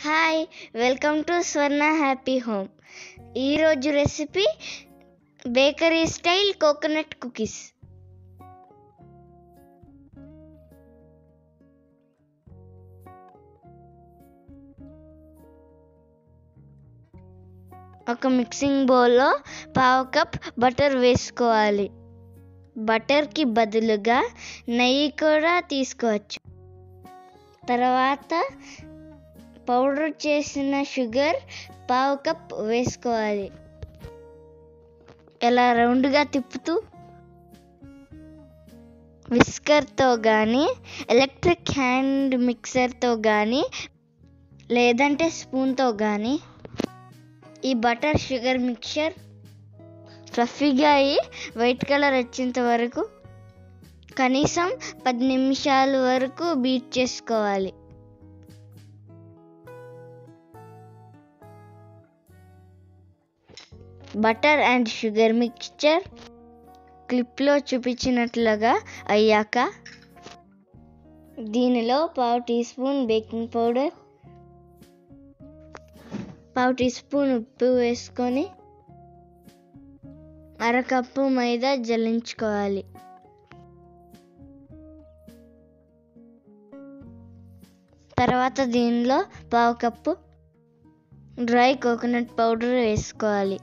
hi welcome to Swarna happy home ఈరోజు recipe bakery style coconut cookies ఒక mixing బౌల్లో పావు కప్ బటర్ వేసుకోవాలి బటర్కి బదులుగా నెయ్యి కూడా తీసుకోవచ్చు తర్వాత పౌడర్ చేసిన షుగర్ పావు కప్ వేసుకోవాలి ఇలా రౌండ్గా తిప్పుతూ విస్కర్తో కానీ ఎలక్ట్రిక్ హ్యాండ్ మిక్సర్తో కానీ లేదంటే స్పూన్తో కానీ ఈ బటర్ షుగర్ మిక్చర్ ఫ్లఫీగా అయ్యి వైట్ కలర్ వచ్చేంత వరకు కనీసం పది నిమిషాల వరకు బీట్ చేసుకోవాలి బటర్ అండ్ షుగర్ మిక్చర్ క్లిప్లో చూపించినట్లుగా అయ్యాక దీనిలో పావు టీ స్పూన్ బేకింగ్ పౌడర్ పావు టీ స్పూన్ ఉప్పు వేసుకొని అరకప్పు మైదా జల్లించుకోవాలి తర్వాత దీనిలో పావు కప్పు డ్రై కోకోనట్ పౌడర్ వేసుకోవాలి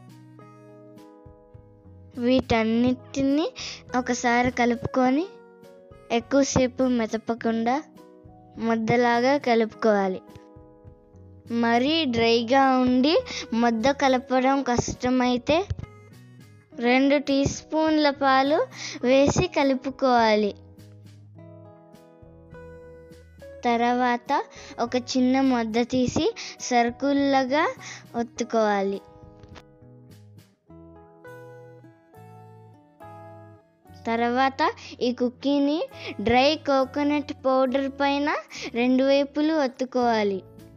వీటన్నిటిని ఒకసారి కలుపుకొని ఎక్కువసేపు మెదపకుండా ముద్దలాగా కలుపుకోవాలి మరీ డ్రైగా ఉండి ముద్ద కలపడం కష్టమైతే రెండు టీ స్పూన్ల పాలు వేసి కలుపుకోవాలి తర్వాత ఒక చిన్న ముద్ద తీసి సర్కుల్లాగా ఒత్తుకోవాలి తర్వాత ఈ కుక్కీని డ్రై కోకోనట్ పౌడర్ పైన రెండు వైపులు ఒత్తుకోవాలి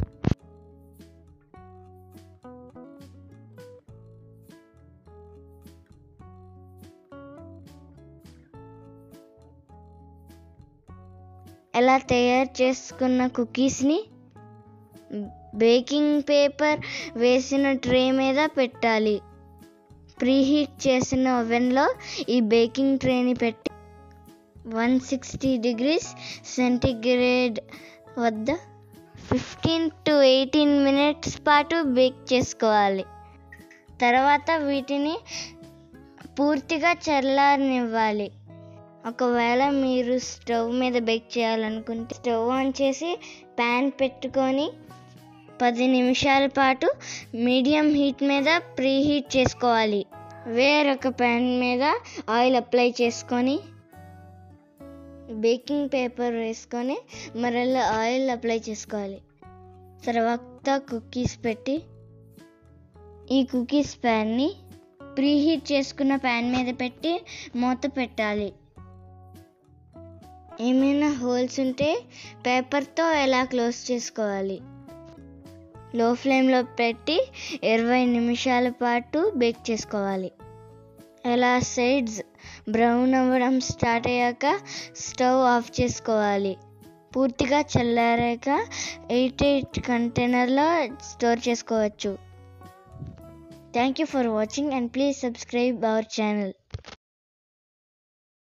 ఎలా తయారు చేసుకున్న కుకీస్ని బేకింగ్ పేపర్ వేసిన ట్రే మీద పెట్టాలి ప్రీహీట్ చేసిన ఓవెన్లో ఈ బేకింగ్ ట్రేని పెట్టి వన్ సిక్స్టీ డిగ్రీస్ సెంటిగ్రేడ్ వద్ద ఫిఫ్టీన్ టు ఎయిటీన్ మినిట్స్ పాటు బేక్ చేసుకోవాలి తర్వాత వీటిని పూర్తిగా చల్లారనివ్వాలి ఒకవేళ మీరు స్టవ్ మీద బేక్ చేయాలనుకుంటే స్టవ్ ఆన్ చేసి ప్యాన్ పెట్టుకొని పది నిమిషాల పాటు మీడియం హీట్ మీద ప్రీ హీట్ చేసుకోవాలి వేరొక ప్యాన్ మీద ఆయిల్ అప్లై చేసుకొని బేకింగ్ పేపర్ వేసుకొని మరలా ఆయిల్ అప్లై చేసుకోవాలి తర్వాత కుకీస్ పెట్టి ఈ కుకీస్ ప్యాన్ని ప్రీ హీట్ చేసుకున్న ప్యాన్ మీద పెట్టి మూత పెట్టాలి ఏమైనా హోల్స్ ఉంటే పేపర్తో ఎలా క్లోజ్ చేసుకోవాలి లో ఫ్లేమ్లో పెట్టి ఇరవై నిమిషాల పాటు బేక్ చేసుకోవాలి ఎలా సైడ్స్ బ్రౌన్ అవ్వడం స్టార్ట్ అయ్యాక స్టవ్ ఆఫ్ చేసుకోవాలి పూర్తిగా చల్లారాక ఎయిట్ ఎయిట్ కంటైనర్లో స్టోర్ చేసుకోవచ్చు thank you for watching and please subscribe our channel